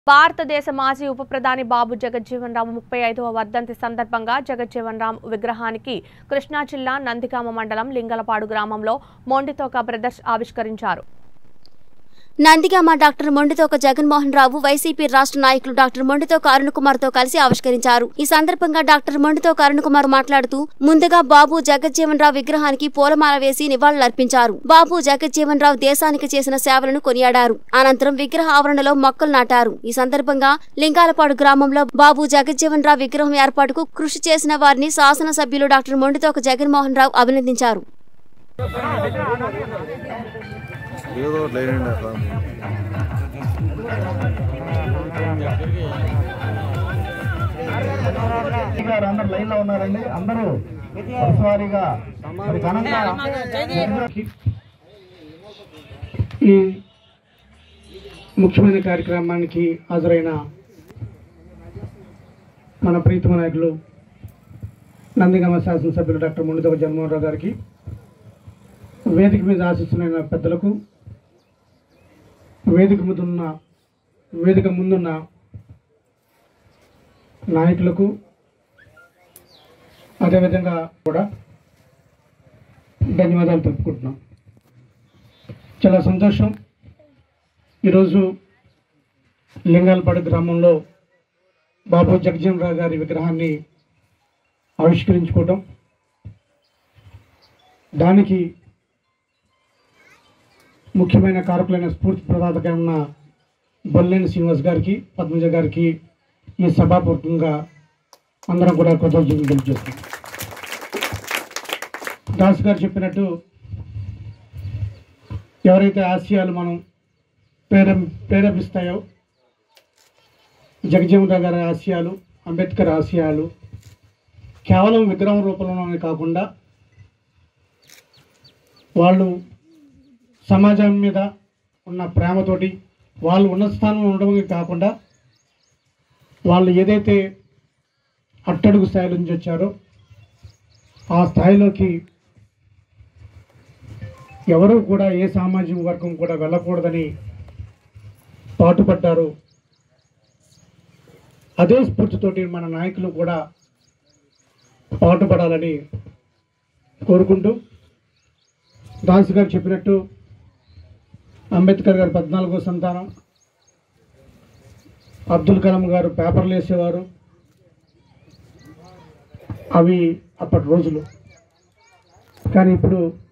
భారతదేశ మాజీ ఉప ప్రధాని బాబు జగజ్జీవన్ రామ్ ముప్పై ఐదవ వర్ధంతి సందర్భంగా జగజ్జీవన్ రామ్ విగ్రహానికి కృష్ణా జిల్లా నందిగామ మండలం లింగలపాడు గ్రామంలో మొండితోక బ్రదర్స్ ఆవిష్కరించారు నందిగామ డాక్టర్ మొండితోక జగన్మోహన్ రావు వైసీపీ రాష్ట్ర నాయకులు డాక్టర్ మొండితోక అరుణ్ కుమార్ తో కలిసి ఆవిష్కరించారు ఈ సందర్భంగా డాక్టర్ మొండితోక అరుణ్ కుమార్ మాట్లాడుతూ ముందుగా బాబు జగజ్జీవన్ రావు విగ్రహానికి పూలమాల వేసి నివాళులర్పించారు బాబు జగజ్జీవన్ రావు దేశానికి చేసిన సేవలను కొనియాడారు అనంతరం విగ్రహ ఆవరణలో మొక్కలు నాటారు ఈ సందర్భంగా లింగాలపాడు గ్రామంలో బాబు జగజ్జీవన్ రావు విగ్రహం ఏర్పాటుకు కృషి చేసిన వారిని శాసనసభ్యులు డాక్టర్ మొండితోక జగన్మోహన్ రావు అభినందించారు ఏదో ఒకటి లేనండి అట్లా గారు అందరు లైన్ లో ఉన్నారండి అందరూ వరుసవారీగా మరి ఘనంగా ఈ ముఖ్యమైన కార్యక్రమానికి హాజరైన మన ప్రీతమ నాయకులు నందిగామ శాసనసభ్యులు డాక్టర్ ముండిదవ జగన్మోహన్ రావు గారికి వేదిక మీద ఆశిస్తున్న పెద్దలకు వేదిక ముందున్న వేదిక ముందున్న నాయకులకు అదేవిధంగా కూడా ధన్యవాదాలు తెలుపుకుంటున్నాం చాలా సంతోషం ఈరోజు లింగాలపాడు గ్రామంలో బాబు జగజీవన్ రావు గారి విగ్రహాన్ని ఆవిష్కరించుకోవటం దానికి ముఖ్యమైన కారకులైన స్ఫూర్తి ప్రదాతగా ఉన్న బొల్లేని శ్రీనివాస్ గారికి పద్మజ గారికి ఈ సభాపూర్వకంగా అందరం కూడా కృతజ్ఞతలు తెలియజేస్తాం దాస్ గారు చెప్పినట్టు ఎవరైతే ఆశయాలు మనం ప్రేరే ప్రేరేపిస్తాయో జగజీవన్ రావు గారి ఆశయాలు అంబేద్కర్ ఆశయాలు కేవలం విగ్రహం రూపంలోనే కాకుండా వాళ్ళు సమాజం మీద ఉన్న ప్రేమతోటి వాళ్ళు ఉన్నత స్థానంలో ఉండడమే కాకుండా వాళ్ళు ఏదైతే అట్టడుగు స్థాయి నుంచి వచ్చారో ఆ స్థాయిలోకి ఎవరు కూడా ఏ సామాజిక వర్గం కూడా వెళ్ళకూడదని పాటుపడ్డారు అదే స్ఫూర్తితోటి మన నాయకులు కూడా పాటుపడాలని కోరుకుంటూ దాస్ గారు చెప్పినట్టు అంబేద్కర్ గారు పద్నాలుగో సంతానం అబ్దుల్ కలాం గారు పేపర్లు వేసేవారు అవి అప్పటి రోజులు కానీ ఇప్పుడు